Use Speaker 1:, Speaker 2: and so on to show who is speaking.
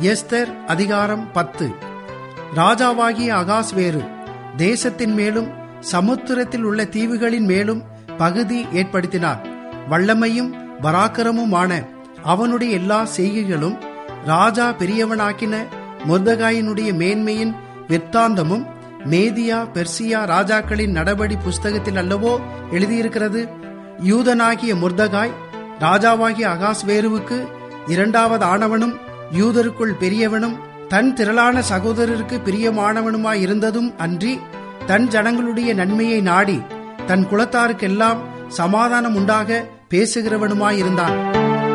Speaker 1: Esther அதிகாரம் பத்து ராஜாவாகிய அகாஸ்வேரு தேசத்தின் மேலும் சமுத்திரத்தில் உள்ள தீவுகளின் மேலும் பகுதி ஏற்படுத்தினார் வல்லமையும் பராக்கிரமுமான அவனுடைய எல்லா செய்கைகளும் ராஜா பெரியவனாக்கின முர்தகாயினுடைய மேன்மையின் விற்த்தாந்தமும் மேதியா பெர்சியா ராஜாக்களின் நடபடி புஸ்தகத்தில் அல்லவோ எழுதியிருக்கிறது யூதனாகிய முர்தகாய் ராஜாவாகிய அகாஸ்வேருவுக்கு இரண்டாவது ஆனவனும் யூதருக்குள் பெரியவனும் தன் திரளான சகோதரருக்கு பிரியமானவனுமாயிருந்ததும் அன்றி தன் ஜனங்களுடைய நன்மையை நாடி தன் குலத்தாருக்கெல்லாம் சமாதானம் உண்டாக பேசுகிறவனுமாயிருந்தான்